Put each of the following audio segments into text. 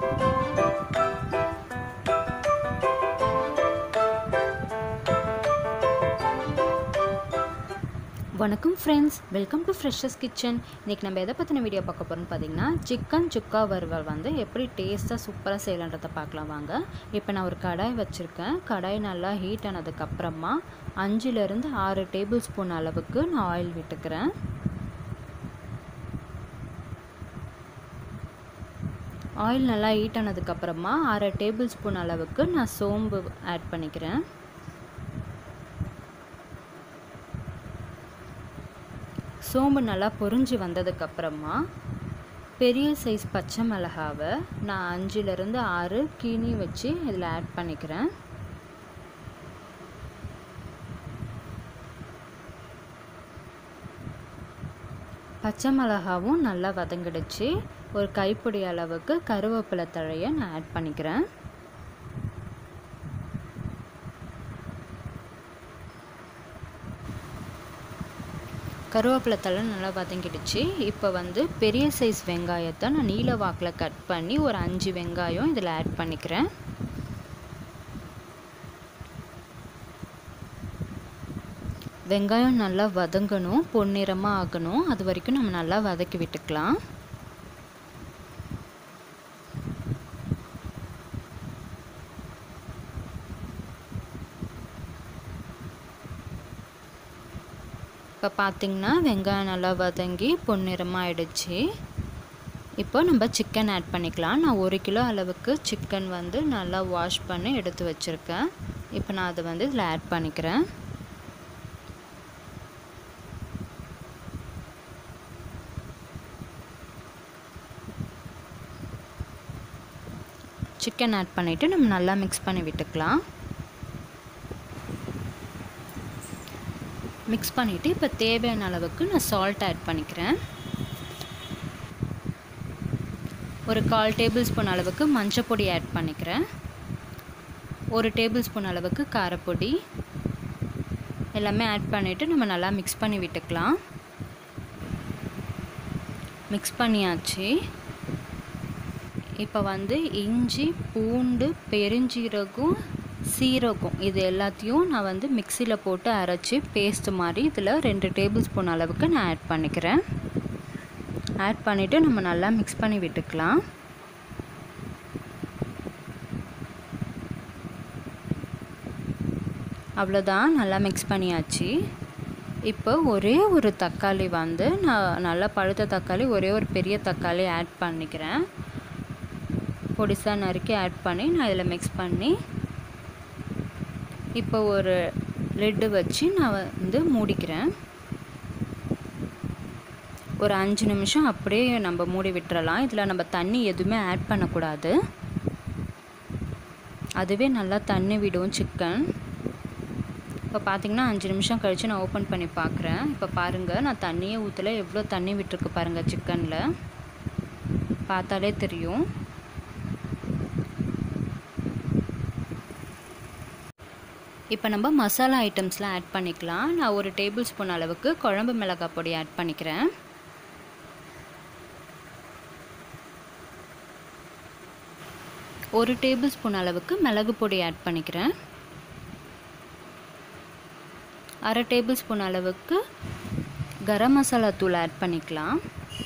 வணக்கம் friends welcome to fresh's kitchen இன்றைக்கி நம்ம எதை பற்றின வீடியோ பார்க்க போகிறோம்னு பார்த்தீங்கன்னா சிக்கன் சுக்கா வறுவல் வந்து எப்படி டேஸ்ட்டாக சூப்பராக செய்யலான்றதை பார்க்கலாம் வாங்க இப்போ நான் ஒரு கடாய் வச்சுருக்கேன் கடாய் நல்லா ஹீட் ஆனதுக்கப்புறமா அஞ்சுலேருந்து ஆறு டேபிள் ஸ்பூன் அளவுக்கு நான் ஆயில் விட்டுக்கிறேன் ஆயில் நல்லா ஹீட் ஆனதுக்கப்புறமா அரை டேபிள் ஸ்பூன் அளவுக்கு நான் சோம்பு ஆட் பண்ணிக்கிறேன் சோம்பு நல்லா பொரிஞ்சு வந்ததுக்கப்புறமா பெரிய சைஸ் பச்சை மிளகாவை நான் அஞ்சுலேருந்து ஆறு கீனி வச்சு இதில் ஆட் பண்ணிக்கிறேன் பச்சை மிளகாவும் நல்லா வதங்கிடுச்சு ஒரு கைப்பிடி அளவுக்கு கருவேப்பிலை தழையை நான் ஆட் பண்ணிக்கிறேன் கருவேப்பிலை தலை நல்லா வதங்கிடுச்சு இப்போ வந்து பெரிய சைஸ் வெங்காயத்தை நான் நீல வாக்கில் கட் பண்ணி ஒரு அஞ்சு வெங்காயம் இதில் ஆட் பண்ணிக்கிறேன் வெங்காயம் நல்லா வதங்கணும் பொன்னிறமாக ஆகணும் அது வரைக்கும் நம்ம நல்லா வதக்கி விட்டுக்கலாம் இப்போ பார்த்திங்கன்னா வெங்காயம் நல்லா வதங்கி பொன்னிறமாக ஆயிடுச்சு இப்போ நம்ம சிக்கன் ஆட் பண்ணிக்கலாம் நான் ஒரு கிலோ அளவுக்கு சிக்கன் வந்து நல்லா வாஷ் பண்ணி எடுத்து வச்சுருக்கேன் இப்போ நான் அதை வந்து இதில் ஆட் பண்ணிக்கிறேன் சிக்கன் ஆட் பண்ணிவிட்டு நம்ம நல்லா மிக்ஸ் பண்ணி விட்டுக்கலாம் மிக்ஸ் பண்ணிவிட்டு இப்போ தேவையான அளவுக்கு நான் சால்ட் ஆட் பண்ணிக்கிறேன் ஒரு கால் டேபிள் ஸ்பூன் அளவுக்கு மஞ்சள் பொடி ஆட் பண்ணிக்கிறேன் ஒரு டேபிள் ஸ்பூன் அளவுக்கு காரப்பொடி எல்லாமே ஆட் பண்ணிவிட்டு நம்ம நல்லா மிக்ஸ் பண்ணி விட்டுக்கலாம் மிக்ஸ் பண்ணியாச்சு இப்போ வந்து இஞ்சி பூண்டு பெருஞ்சீரகம் சீரகம் இது எல்லாத்தையும் நான் வந்து மிக்சியில் போட்டு அரைச்சி பேஸ்ட் மாதிரி இதில் ரெண்டு டேபிள் ஸ்பூன் அளவுக்கு நான் ஆட் பண்ணிக்கிறேன் ஆட் பண்ணிவிட்டு நம்ம நல்லா மிக்ஸ் பண்ணி விட்டுக்கலாம் அவ்வளோதான் நல்லா மிக்ஸ் பண்ணியாச்சு இப்போ ஒரே ஒரு தக்காளி வந்து நான் நல்லா பழுத்த தக்காளி ஒரே ஒரு பெரிய தக்காளி ஆட் பண்ணிக்கிறேன் பொடிசாக நறுக்கி ஆட் பண்ணி நான் இதில் மிக்ஸ் பண்ணி இப்போ ஒரு லெட்டு வச்சு நான் வந்து மூடிக்கிறேன் ஒரு அஞ்சு நிமிஷம் அப்படியே நம்ம மூடி விட்டுறலாம் இதில் நம்ம தண்ணி எதுவுமே ஆட் பண்ணக்கூடாது அதுவே நல்லா தண்ணி விடும் சிக்கன் இப்போ பார்த்திங்கன்னா அஞ்சு நிமிஷம் கழித்து நான் ஓப்பன் பண்ணி பார்க்குறேன் இப்போ பாருங்கள் நான் தண்ணியே ஊற்றல எவ்வளோ தண்ணி விட்டுருக்கு பாருங்கள் சிக்கனில் பார்த்தாலே தெரியும் இப்போ நம்ம மசாலா ஐட்டம்ஸ்லாம் ஆட் பண்ணிக்கலாம் நான் ஒரு டேபிள் ஸ்பூன் அளவுக்கு குழம்பு மிளகாய் பொடி ஆட் பண்ணிக்கிறேன் ஒரு டேபிள் ஸ்பூன் அளவுக்கு மிளகு பொடி ஆட் பண்ணிக்கிறேன் அரை டேபிள் ஸ்பூன் அளவுக்கு கரம் மசாலா தூள் ஆட் பண்ணிக்கலாம்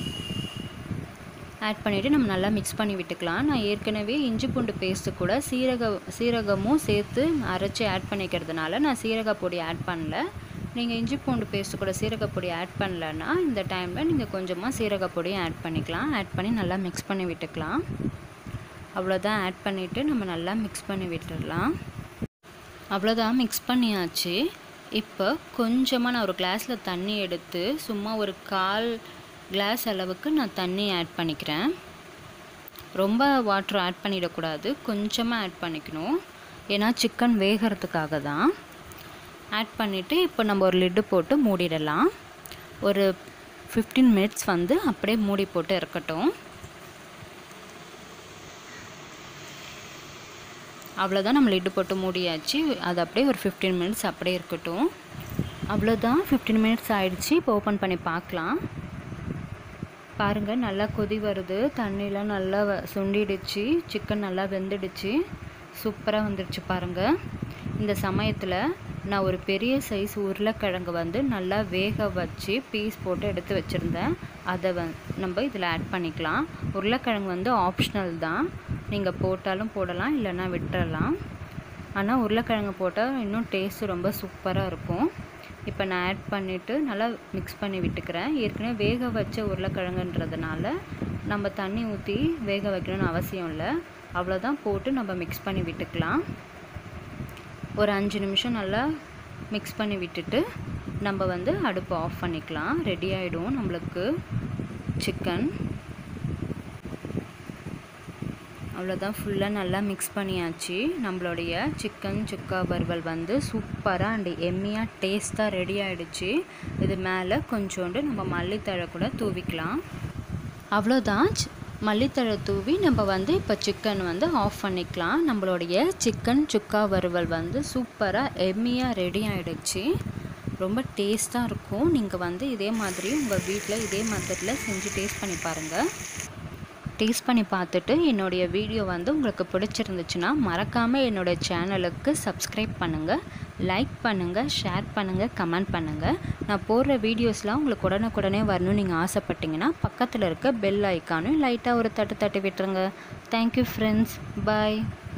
ஆட் பண்ணிவிட்டு நம்ம நல்லா மிக்ஸ் பண்ணி விட்டுக்கலாம் நான் ஏற்கனவே இஞ்சி பூண்டு பேஸ்ட்டு கூட சீரக சீரகமும் சேர்த்து அரைச்சி ஆட் பண்ணிக்கிறதுனால நான் சீரக பொடி ஆட் பண்ணல நீங்கள் இஞ்சி பூண்டு பேஸ்ட்டு கூட சீரக பொடி ஆட் பண்ணலன்னா இந்த டைமில் நீங்கள் கொஞ்சமாக சீரக பொடியும் ஆட் பண்ணிக்கலாம் ஆட் பண்ணி நல்லா மிக்ஸ் பண்ணி விட்டுக்கலாம் அவ்வளோதான் ஆட் பண்ணிவிட்டு நம்ம நல்லா மிக்ஸ் பண்ணி விட்டுடலாம் அவ்வளோதான் மிக்ஸ் பண்ணியாச்சு இப்போ கொஞ்சமாக நான் ஒரு கிளாஸில் தண்ணி எடுத்து சும்மா ஒரு கால் கிளாஸ் அளவுக்கு நான் தண்ணி ஆட் பண்ணிக்கிறேன் ரொம்ப வாட்டர் ஆட் பண்ணிடக்கூடாது கொஞ்சமாக ஆட் பண்ணிக்கணும் ஏன்னா சிக்கன் வேகிறதுக்காக தான் ஆட் பண்ணிவிட்டு இப்போ நம்ம ஒரு லிட்டு போட்டு மூடிடலாம் ஒரு ஃபிஃப்டீன் மினிட்ஸ் வந்து அப்படியே மூடி போட்டு இருக்கட்டும் அவ்வளோதான் நம்ம லிட்டு போட்டு மூடியாச்சு அது அப்படியே ஒரு ஃபிஃப்டீன் மினிட்ஸ் அப்படியே இருக்கட்டும் அவ்வளோதான் ஃபிஃப்டீன் மினிட்ஸ் ஆயிடுச்சு இப்போ ஓப்பன் பண்ணி பார்க்கலாம் பாருங்கள் நல்லா கொதி வருது தண்ணிலாம் நல்லா வ- சுண்டிடுச்சு சிக்கன் நல்லா வெந்துடுச்சு சூப்பராக வந்துடுச்சு பாருங்கள் இந்த சமயத்தில் நான் ஒரு பெரிய சைஸ் உருளைக்கிழங்கு வந்து நல்லா வேக வச்சு பீஸ் போட்டு எடுத்து வச்சுருந்தேன் அதை வந் நம்ம இதில் ஆட் பண்ணிக்கலாம் உருளைக்கிழங்கு வந்து ஆப்ஷனல் தான் நீங்கள் போட்டாலும் போடலாம் இல்லைன்னா விட்டுறலாம் ஆனால் உருளைக்கிழங்கு போட்டால் இன்னும் டேஸ்ட்டு ரொம்ப சூப்பராக இருக்கும் இப்போ நான் ஆட் பண்ணிவிட்டு நல்லா மிக்ஸ் பண்ணி விட்டுக்கிறேன் ஏற்கனவே வேக வச்ச உருளைக்கிழங்குன்றதுனால நம்ம தண்ணி ஊற்றி வேக வைக்கணும்னு அவசியம் இல்லை அவ்வளோதான் போட்டு நம்ம மிக்ஸ் பண்ணி விட்டுக்கலாம் ஒரு அஞ்சு நிமிஷம் நல்லா மிக்ஸ் பண்ணி விட்டுட்டு நம்ம வந்து அடுப்பை ஆஃப் பண்ணிக்கலாம் ரெடி ஆகிடும் நம்மளுக்கு சிக்கன் அவ்வளோதான் ஃபுல்லாக நல்லா மிக்ஸ் பண்ணியாச்சு நம்மளுடைய சிக்கன் சுக்கா வறுவல் வந்து சூப்பராக அண்ட் எம்மியாக டேஸ்ட்டாக ரெடி ஆகிடுச்சு இது மேலே கொஞ்சோண்டு நம்ம மல்லித்தழை கூட தூவிக்கலாம் அவ்வளோதான் சி- மல்லித்தழை தூவி நம்ம வந்து இப்போ சிக்கன் வந்து ஆஃப் பண்ணிக்கலாம் நம்மளுடைய சிக்கன் சுக்கா வறுவல் வந்து சூப்பராக எம்மியாக ரெடி ஆகிடுச்சு ரொம்ப டேஸ்ட்டாக இருக்கும் நீங்கள் வந்து இதே மாதிரி உங்கள் வீட்டில் இதே மெத்தடில் செஞ்சு டேஸ்ட் பண்ணி பாருங்கள் டேஸ்ட் பண்ணி பார்த்துட்டு என்னுடைய வீடியோ வந்து உங்களுக்கு பிடிச்சிருந்துச்சுன்னா மறக்காமல் என்னோட சேனலுக்கு சப்ஸ்கிரைப் பண்ணுங்கள் லைக் பண்ணுங்கள் ஷேர் பண்ணுங்கள் கமெண்ட் பண்ணுங்கள் நான் போடுற வீடியோஸ்லாம் உங்களுக்கு உடனுக்குடனே வரணும்னு நீங்கள் ஆசைப்பட்டீங்கன்னா பக்கத்தில் இருக்க பெல் ஐக்கானும் லைட்டாக ஒரு தட்டு தட்டி விட்டுருங்க தேங்க்யூ ஃப்ரெண்ட்ஸ் பாய்